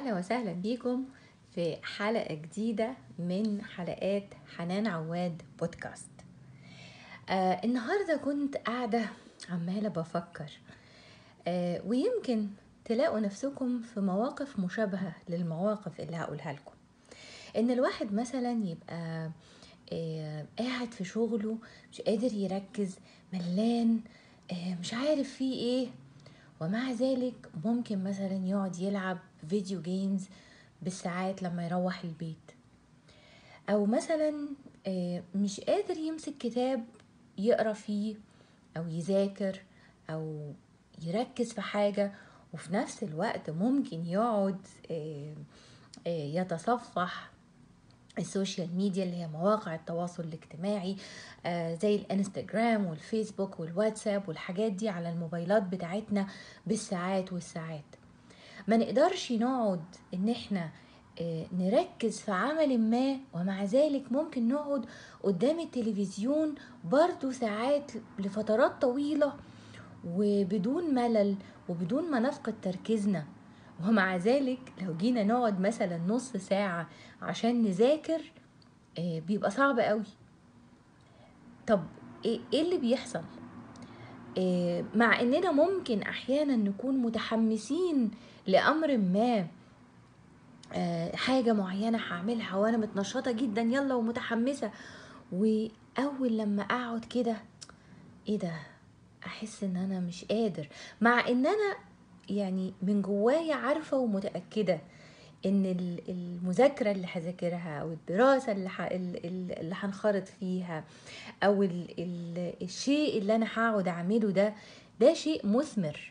أهلا وسهلا بيكم في حلقة جديدة من حلقات حنان عواد بودكاست آه النهاردة كنت قاعدة عمالة بفكر آه ويمكن تلاقوا نفسكم في مواقف مشابهة للمواقف اللي هقولها لكم ان الواحد مثلا يبقى آه قاعد في شغله مش قادر يركز ملان آه مش عارف فيه ايه ومع ذلك ممكن مثلا يقعد يلعب فيديو جيمز بالساعات لما يروح البيت او مثلا آه، مش قادر يمسك كتاب يقرا فيه او يذاكر او يركز في حاجه وفي نفس الوقت ممكن يقعد آه، آه، يتصفح السوشيال ميديا اللي هي مواقع التواصل الاجتماعي آه زي الانستجرام والفيسبوك والواتساب والحاجات دي على الموبايلات بتاعتنا بالساعات والساعات ما نقدرش نقعد ان احنا آه نركز في عمل ما ومع ذلك ممكن نقعد قدام التلفزيون برضو ساعات لفترات طويلة وبدون ملل وبدون ما نفقد تركيزنا ومع ذلك لو جينا نقعد مثلا نص ساعة عشان نذاكر آه، بيبقى صعب قوي طب ايه إيه اللي بيحصل آه، مع اننا ممكن احيانا نكون متحمسين لامر ما آه، حاجة معينة هعملها وانا متنشطة جدا يلا ومتحمسة واول لما اقعد كده ايه ده احس ان انا مش قادر مع ان انا يعني من جوايا عارفة ومتأكدة ان ال- المذاكرة اللي هذاكرها او الدراسة اللي ح- ال- ال- اللي هنخرط فيها او ال ال الشيء اللي انا هقعد اعمله ده ده شيء مثمر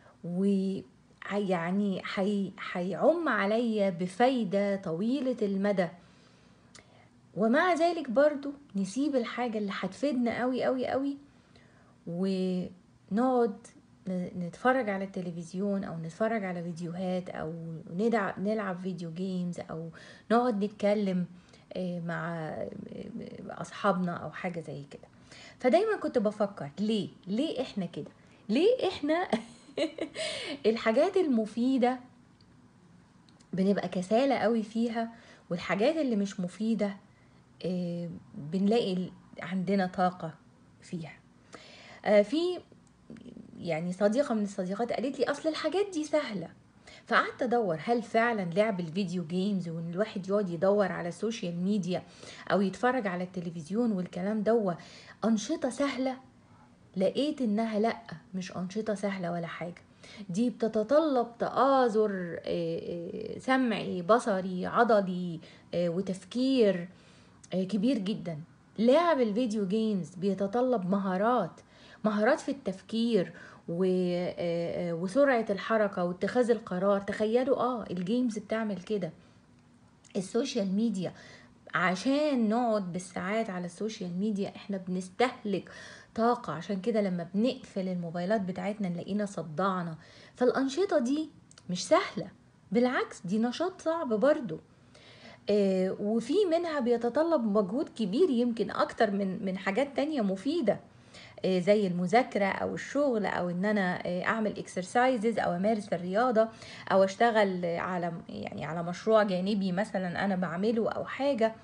ويعني هيعم عليا بفايدة طويلة المدى ومع ذلك برضو نسيب الحاجة اللي هتفيدنا قوي قوي قوي ونقعد ن- نتفرج على التلفزيون او نتفرج على فيديوهات او ندع- نلعب فيديو جيمز او نقعد نتكلم آه، مع آه، اصحابنا او حاجه زي كده فدايما كنت بفكر ليه ليه احنا كده ليه احنا الحاجات المفيده بنبقى كسالى قوي فيها والحاجات اللي مش مفيده آه، بنلاقي ال- عندنا طاقه فيها آه، في يعني صديقة من الصديقات قالت لي أصل الحاجات دي سهلة فقعدت أدور هل فعلا لعب الفيديو جيمز وإن الواحد يقعد يدور على السوشيال ميديا أو يتفرج على التلفزيون والكلام دوا أنشطة سهلة لقيت إنها لأ مش أنشطة سهلة ولا حاجة دي بتتطلب تآزر آه، آه، سمعي بصري عضلي آه، وتفكير آه، كبير جدا لعب الفيديو جيمز بيتطلب مهارات مهارات في التفكير و... آه، آه، وسرعة الحركة واتخاذ القرار تخيلوا اه الجيمز بتعمل كده السوشيال ميديا عشان نقعد بالساعات على السوشيال ميديا احنا بنستهلك طاقة عشان كده لما بنقفل الموبايلات بتاعتنا نلاقينا صدعنا فالأنشطة دي مش سهلة بالعكس دي نشاط صعب برضو آه، وفي منها بيتطلب مجهود كبير يمكن اكتر من من حاجات تانية مفيدة آه، زي المذاكرة او الشغل او ان انا آه، اعمل اكسرسايزز او امارس الرياضة او اشتغل على يعني على مشروع جانبي مثلا انا بعمله او حاجة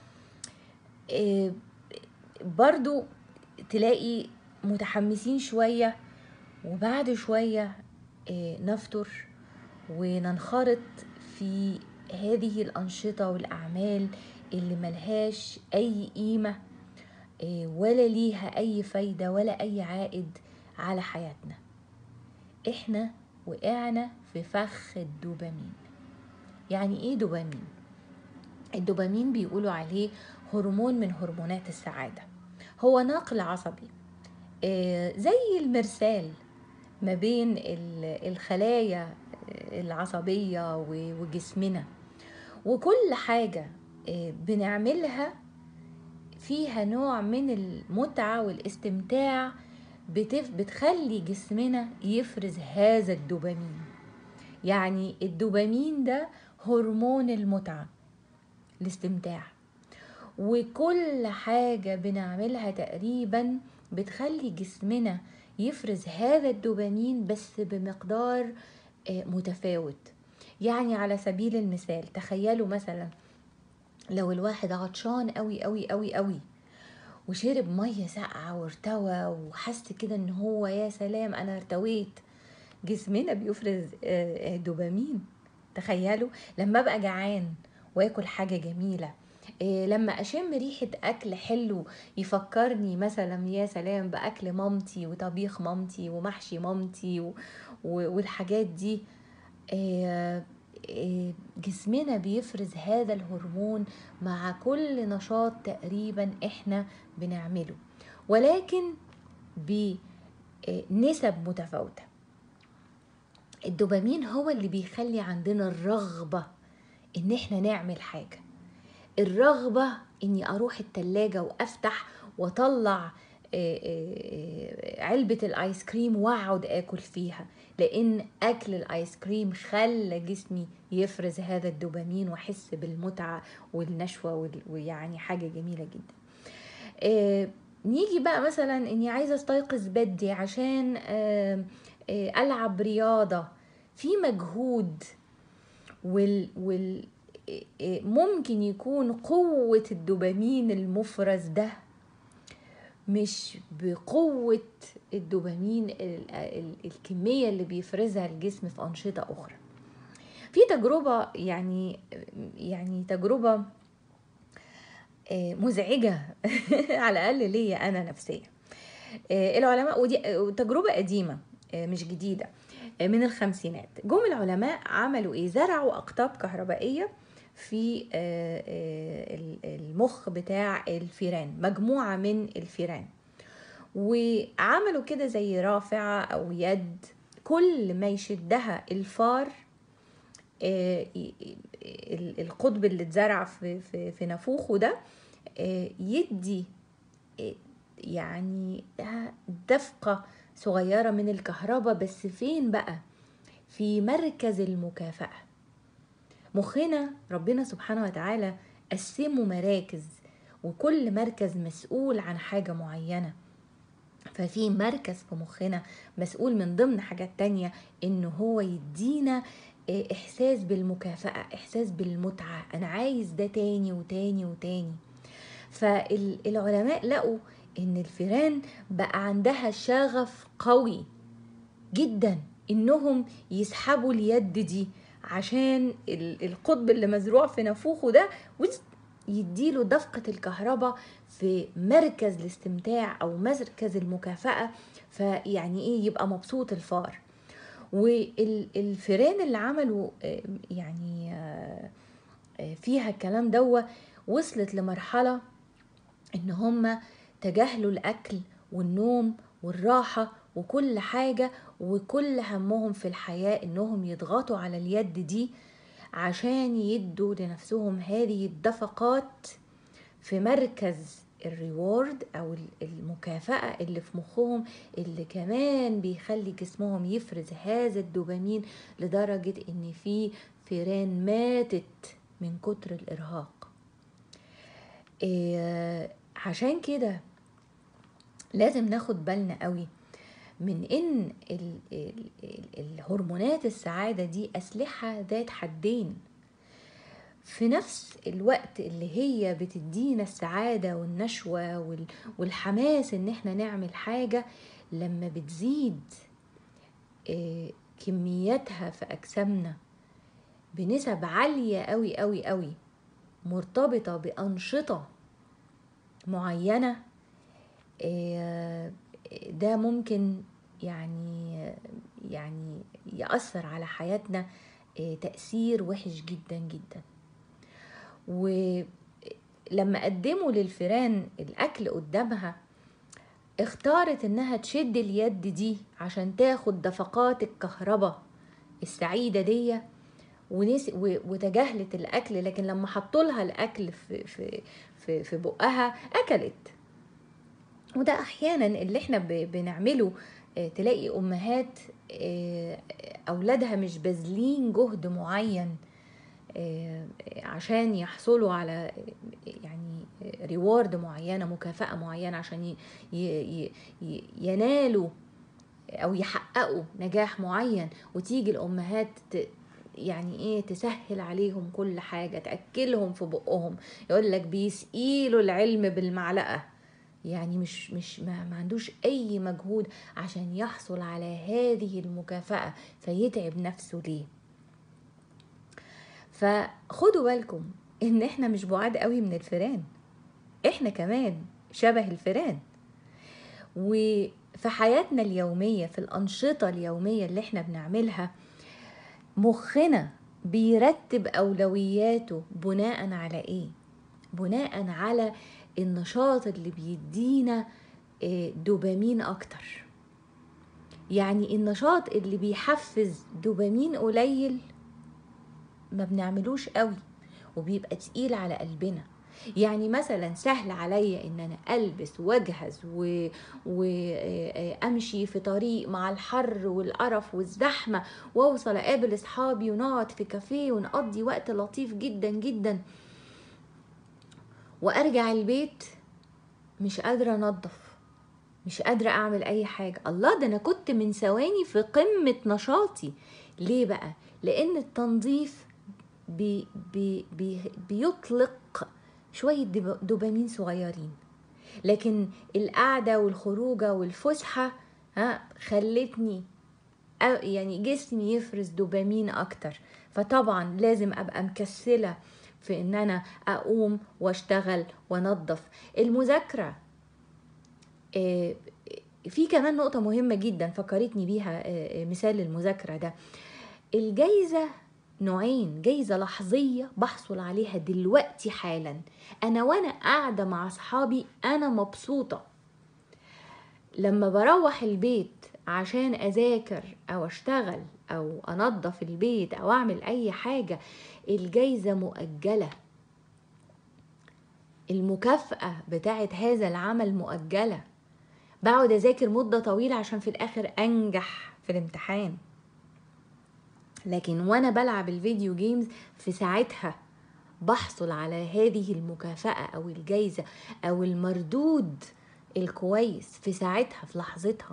آه، برضو تلاقي متحمسين شوية وبعد شوية آه، نفتر وننخرط في هذه الأنشطة والأعمال اللي ملهاش أي قيمة آه، ولا ليها أي فايدة ولا أي عائد على حياتنا إحنا وقعنا في فخ الدوبامين يعني إيه دوبامين؟ الدوبامين بيقولوا عليه هرمون من هرمونات السعادة هو ناقل عصبي آه، زي المرسال ما بين ال- الخلايا العصبية و- وجسمنا وكل حاجة آه، بنعملها فيها نوع من المتعة والاستمتاع بتف بتخلي جسمنا يفرز هذا الدوبامين يعني الدوبامين ده هرمون المتعة الاستمتاع وكل حاجة بنعملها تقريبا بتخلي جسمنا يفرز هذا الدوبامين بس بمقدار آه، متفاوت يعني على سبيل المثال تخيلوا مثلا لو الواحد عطشان قوي قوي قوي قوي وشرب ميه ساقعه وارتوى وحس كده ان هو يا سلام انا ارتويت جسمنا بيفرز آه، آه، دوبامين تخيلوا لما ابقى جعان واكل حاجه جميله إيه لما اشم ريحه اكل حلو يفكرني مثلا يا سلام باكل مامتي وطبيخ مامتي ومحشي مامتي و... و... والحاجات دي إيه إيه جسمنا بيفرز هذا الهرمون مع كل نشاط تقريبا احنا بنعمله ولكن بنسب متفاوته الدوبامين هو اللي بيخلي عندنا الرغبه ان احنا نعمل حاجه الرغبة اني اروح التلاجة وافتح واطلع آه، آه، علبة الايس كريم واقعد اكل فيها لان اكل الايس كريم خلى جسمي يفرز هذا الدوبامين واحس بالمتعة والنشوة ويعني حاجة جميلة جدا آه، نيجي بقى مثلا اني عايزة استيقظ بدري عشان العب رياضة في مجهود وال, وال ممكن يكون قوة الدوبامين المفرز ده مش بقوة الدوبامين الكمية اللي بيفرزها الجسم في أنشطة أخرى في تجربة يعني يعني تجربة آه، مزعجة على الأقل ليا أنا نفسيا آه، العلماء ودي تجربة قديمة آه، مش جديدة من الخمسينات جم العلماء عملوا ايه زرعوا اقطاب كهربائيه في آه، آه، المخ بتاع الفيران مجموعة من الفيران وعملوا كده زي رافعة أو يد كل ما يشدها الفار آه، القطب اللي اتزرع في, في, في نافوخه ده يدي يعني دفقة صغيرة من الكهرباء بس فين بقى في مركز المكافأة مخنا ربنا سبحانه وتعالى قسمه مراكز وكل مركز مسؤول عن حاجة معينة ففي مركز في مخنا مسؤول من ضمن حاجات تانية انه هو يدينا آه، احساس بالمكافأة احساس بالمتعة انا عايز ده تاني وتاني وتاني فالعلماء لقوا ان الفيران بقى عندها شغف قوي جدا انهم يسحبوا اليد دي عشان القطب اللي مزروع في نافوخه ده يديله دفقة الكهرباء في مركز الاستمتاع أو مركز المكافأة فيعني إيه يبقى مبسوط الفار والفيران اللي عملوا يعني آه، فيها الكلام دوا وصلت لمرحلة إن هم تجاهلوا الأكل والنوم والراحة وكل حاجة وكل همهم في الحياة انهم يضغطوا على اليد دي عشان يدوا لنفسهم هذه الدفقات في مركز الريورد او المكافأة اللي في مخهم اللي كمان بيخلي جسمهم يفرز هذا الدوبامين لدرجة ان في فيران ماتت من كتر الارهاق إيه عشان كده لازم ناخد بالنا قوي من ان الهرمونات السعاده دي اسلحه ذات حدين في نفس الوقت اللي هي بتدينا السعاده والنشوه والحماس ان احنا نعمل حاجه لما بتزيد آه، كمياتها في اجسامنا بنسب عاليه قوي قوي قوي مرتبطه بانشطه معينه آه، ده ممكن يعني يعني يأثر على حياتنا آه، تأثير وحش جدا جدا ولما قدموا للفيران الأكل قدامها اختارت انها تشد اليد دي عشان تاخد دفقات الكهرباء السعيدة دي ونس وتجاهلت الاكل لكن لما حطوا لها الاكل في في في, في بقها اكلت وده احيانا اللي احنا بنعمله آه، تلاقي امهات آه، اولادها مش باذلين جهد معين آه، عشان يحصلوا على يعني ريورد معينه مكافاه معينه عشان ينالوا او يحققوا نجاح معين وتيجي الامهات يعني ايه تسهل عليهم كل حاجة تأكلهم في بقهم يقول لك بيسقيلوا العلم بالمعلقة يعني مش مش ما, ما عندوش اي مجهود عشان يحصل على هذه المكافأة فيتعب نفسه ليه فخدوا بالكم ان احنا مش بعاد قوي من الفيران احنا كمان شبه الفيران وفي حياتنا اليومية في الأنشطة اليومية اللي احنا بنعملها مخنا بيرتب أولوياته بناء على ايه بناء على النشاط اللي بيدينا آه، دوبامين اكتر يعني النشاط اللي بيحفز دوبامين قليل ما بنعملوش قوي وبيبقى تقيل على قلبنا يعني مثلا سهل عليا ان انا البس واجهز وامشي في طريق مع الحر والقرف والزحمه واوصل اقابل اصحابي ونقعد في كافيه ونقضي وقت لطيف جدا جدا وارجع البيت مش قادره انظف مش قادره اعمل اي حاجه الله ده انا كنت من ثواني في قمه نشاطي ليه بقى لان التنظيف بي بي بي بيطلق شويه دوبامين صغيرين لكن القعده والخروجه والفسحه ها خلتني يعني جسمي يفرز دوبامين اكتر فطبعا لازم ابقى مكسله في ان انا اقوم واشتغل وانظف المذاكره آه، في كمان نقطة مهمة جدا فكرتني بيها آه، آه، مثال المذاكرة ده الجايزة نوعين جايزة لحظية بحصل عليها دلوقتي حالا أنا وأنا قاعدة مع أصحابي أنا مبسوطة لما بروح البيت عشان أذاكر أو أشتغل أو أنظف البيت أو أعمل أي حاجة الجايزة مؤجلة المكافأة بتاعت هذا العمل مؤجلة بقعد أذاكر مدة طويلة عشان في الآخر أنجح في الامتحان لكن وأنا بلعب الفيديو جيمز في ساعتها بحصل على هذه المكافأة أو الجايزة أو المردود الكويس في ساعتها في لحظتها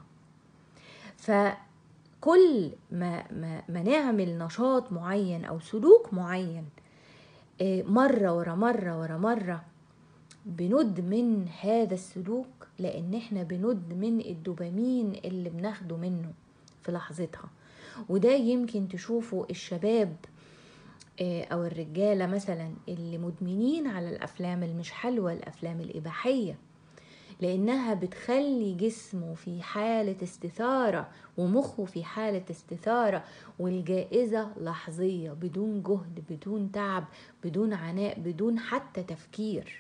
فكل ما, ما, ما نعمل نشاط معين أو سلوك معين آه، مرة ورا مرة ورا مرة بندمن هذا السلوك لأن احنا بندمن الدوبامين اللي بناخده منه في لحظتها وده يمكن تشوفوا الشباب آه، او الرجالة مثلا اللي مدمنين على الافلام المش حلوة الافلام الاباحية لانها بتخلي جسمه في حالة استثارة ومخه في حالة استثارة والجائزة لحظية بدون جهد بدون تعب بدون عناء بدون حتى تفكير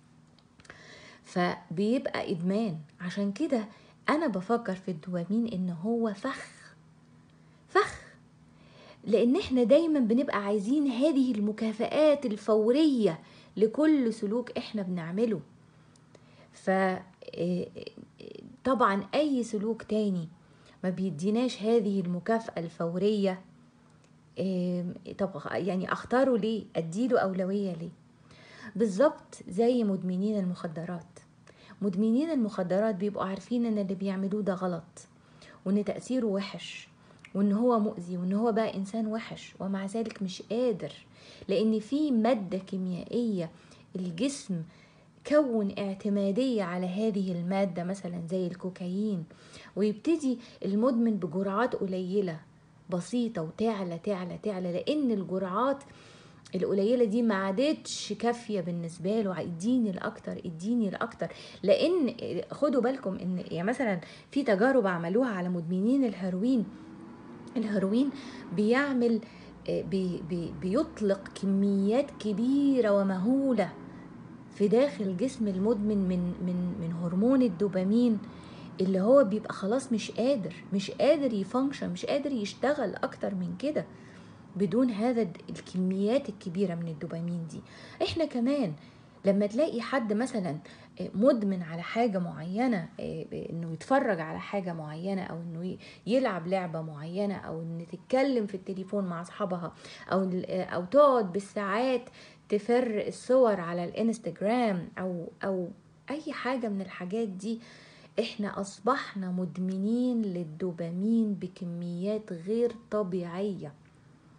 فبيبقى ادمان عشان كده انا بفكر في الدوبامين ان هو فخ فخ لان احنا دايما بنبقى عايزين هذه المكافآت الفورية لكل سلوك احنا بنعمله ف آه، طبعا اي سلوك تاني ما بيديناش هذه المكافأة الفورية طب يعني اختاره ليه اديله اولوية ليه بالظبط زي مدمنين المخدرات مدمنين المخدرات بيبقوا عارفين ان اللي بيعملوه ده غلط وان تأثيره وحش وان هو مؤذي وان هو بقى انسان وحش ومع ذلك مش قادر لان في مادة كيميائية الجسم كون اعتمادية على هذه المادة مثلا زي الكوكايين ويبتدي المدمن بجرعات قليلة بسيطة وتعلى تعلى تعلى لأن الجرعات القليله دي ما عادتش كافيه بالنسبه له اديني الاكتر اديني الاكتر لان خدوا بالكم ان يعني مثلا في تجارب عملوها على مدمنين الهيروين الهيروين بيعمل بي بي بيطلق كميات كبيره ومهوله في داخل جسم المدمن من من من هرمون الدوبامين اللي هو بيبقى خلاص مش قادر مش قادر يفانكشن مش قادر يشتغل اكتر من كده بدون هذا الكميات الكبيره من الدوبامين دي احنا كمان لما تلاقي حد مثلا آه، مدمن على حاجة معينة آه، انه يتفرج على حاجة معينة او انه يلعب لعبة معينة او ان تتكلم في التليفون مع اصحابها او آه، او تقعد بالساعات تفر الصور على الانستجرام او او اي حاجة من الحاجات دي احنا اصبحنا مدمنين للدوبامين بكميات غير طبيعيه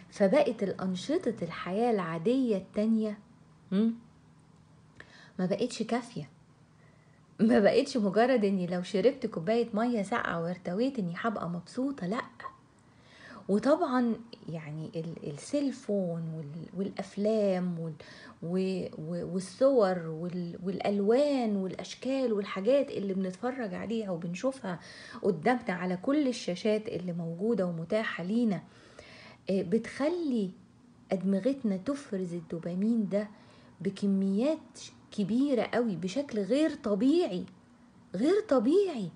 فبقت الأنشطة الحياة العادية التانية م? ما بقتش كافية ما بقتش مجرد اني لو شربت كوباية مية ساقعة وارتويت اني هبقى مبسوطة لأ وطبعا يعني ال- السيلفون وال- والافلام وال- و- و- والصور وال- والالوان والاشكال والحاجات اللي بنتفرج عليها وبنشوفها قدامنا على كل الشاشات اللي موجوده ومتاحه لينا آه، بتخلي ادمغتنا تفرز الدوبامين ده بكميات كبيره قوي بشكل غير طبيعي غير طبيعي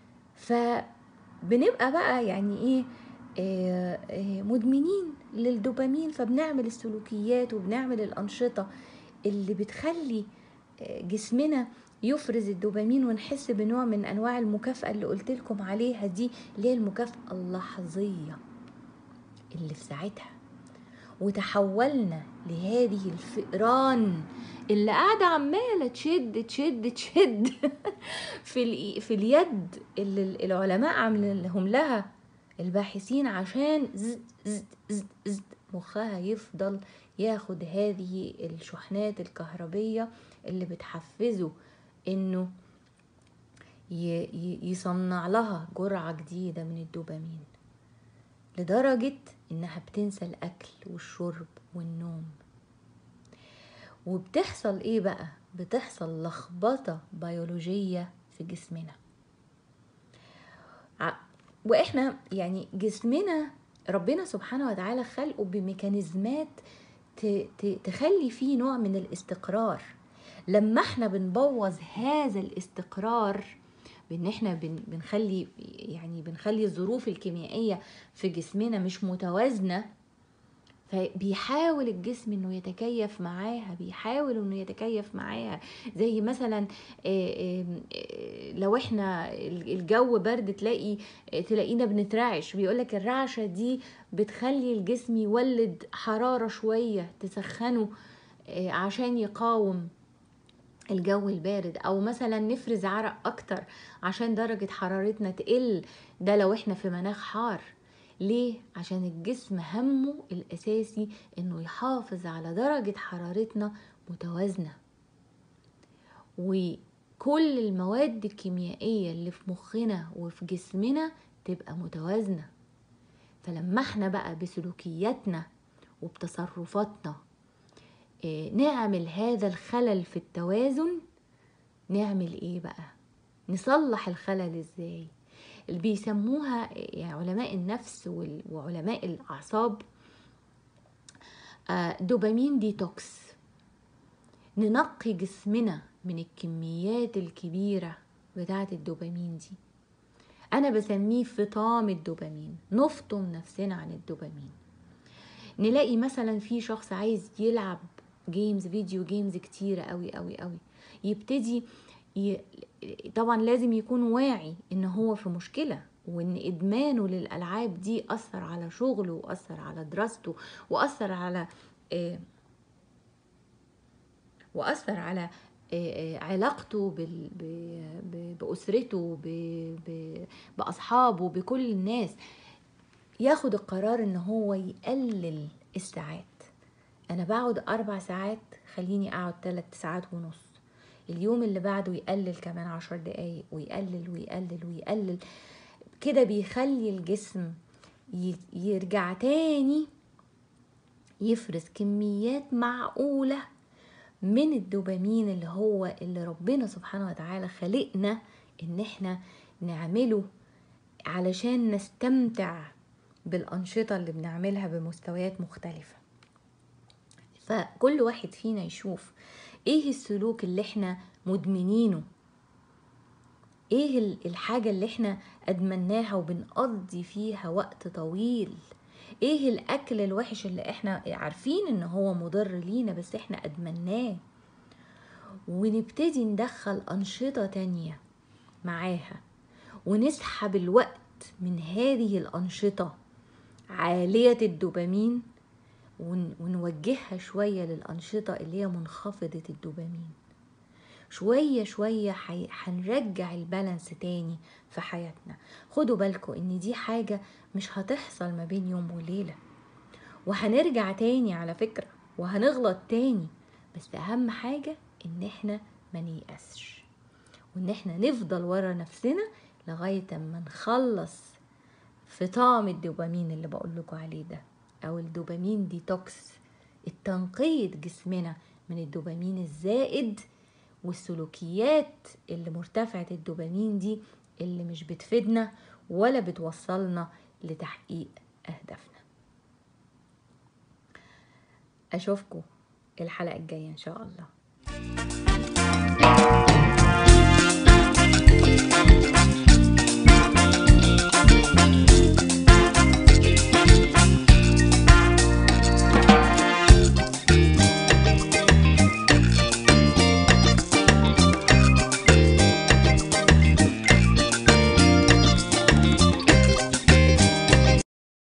فبنبقى بقى يعني ايه آه، آه، مدمنين للدوبامين فبنعمل السلوكيات وبنعمل الأنشطة اللي بتخلي آه، جسمنا يفرز الدوبامين ونحس بنوع من أنواع المكافأة اللي قلت لكم عليها دي اللي هي المكافأة اللحظية اللي في ساعتها وتحولنا لهذه الفئران اللي قاعدة عمالة تشد تشد تشد في الإي- في اليد اللي العلماء عاملين لهم لها الباحثين عشان زد زد زد زد مخها يفضل ياخد هذه الشحنات الكهربية اللي بتحفزه انه ي- ي- يصنع لها جرعة جديدة من الدوبامين لدرجة انها بتنسى الاكل والشرب والنوم وبتحصل ايه بقى بتحصل لخبطة بيولوجية في جسمنا ع- واحنا يعني جسمنا ربنا سبحانه وتعالى خلقه بميكانيزمات ت- ت- تخلي فيه نوع من الاستقرار لما احنا بنبوظ هذا الاستقرار بان احنا بن بنخلي يعني بنخلي الظروف الكيميائيه في جسمنا مش متوازنه فبيحاول الجسم انه يتكيف معاها بيحاول انه يتكيف معاها زي مثلا آه، آه، آه، لو احنا الجو برد تلاقي تلاقينا بنترعش بيقولك الرعشة دي بتخلي الجسم يولد حرارة شوية تسخنه آه، عشان يقاوم الجو البارد او مثلا نفرز عرق اكتر عشان درجة حرارتنا تقل ده لو احنا في مناخ حار ليه؟ عشان الجسم همه الاساسي انه يحافظ على درجة حرارتنا متوازنة وكل المواد الكيميائية اللي في مخنا وفي جسمنا تبقى متوازنة فلما احنا بقى بسلوكياتنا وبتصرفاتنا آه، نعمل هذا الخلل في التوازن نعمل ايه بقى نصلح الخلل ازاي اللي بيسموها يعني علماء النفس وال- وعلماء الاعصاب آه، دوبامين ديتوكس ننقي جسمنا من الكميات الكبيرة بتاعة الدوبامين دي أنا بسميه فطام الدوبامين نفطم نفسنا عن الدوبامين نلاقي مثلا في شخص عايز يلعب جيمز فيديو جيمز كتيرة قوي قوي قوي يبتدي ي... طبعا لازم يكون واعي ان هو في مشكلة وان ادمانه للالعاب دي اثر على شغله واثر على دراسته واثر على آه، واثر على آه، آه، علاقته بال... ب... ب... باسرته ب... ب... باصحابه بكل الناس ياخد القرار ان هو يقلل الساعات انا بقعد اربع ساعات خليني اقعد ثلاث ساعات ونص اليوم اللي بعده يقلل كمان عشر دقايق ويقلل ويقلل ويقلل كده بيخلي الجسم ي- يرجع تاني يفرز كميات معقولة من الدوبامين اللي هو اللي ربنا سبحانه وتعالى خلقنا ان احنا نعمله علشان نستمتع بالأنشطة اللي بنعملها بمستويات مختلفة فكل واحد فينا يشوف ايه السلوك اللي احنا مدمنينه ايه ال- الحاجة اللي احنا ادمناها وبنقضي فيها وقت طويل ايه الاكل الوحش اللي احنا عارفين ان هو مضر لينا بس احنا ادمناه ونبتدي ندخل انشطة تانية معاها ونسحب الوقت من هذه الأنشطة عالية الدوبامين ون- ونوجهها شوية للأنشطة اللي هي منخفضة الدوبامين شوية شوية حي- هنرجع البالانس تاني في حياتنا خدوا بالكم ان دي حاجة مش هتحصل ما بين يوم وليلة وهنرجع تاني على فكرة وهنغلط تاني بس اهم حاجة ان احنا ما نيأسش وان احنا نفضل ورا نفسنا لغاية اما نخلص في طعم الدوبامين اللي بقول لكم عليه ده او الدوبامين ديتوكس التنقية جسمنا من الدوبامين الزائد والسلوكيات اللي مرتفعة الدوبامين دي اللي مش بتفيدنا ولا بتوصلنا لتحقيق أهدافنا أشوفكم الحلقة الجاية إن شاء الله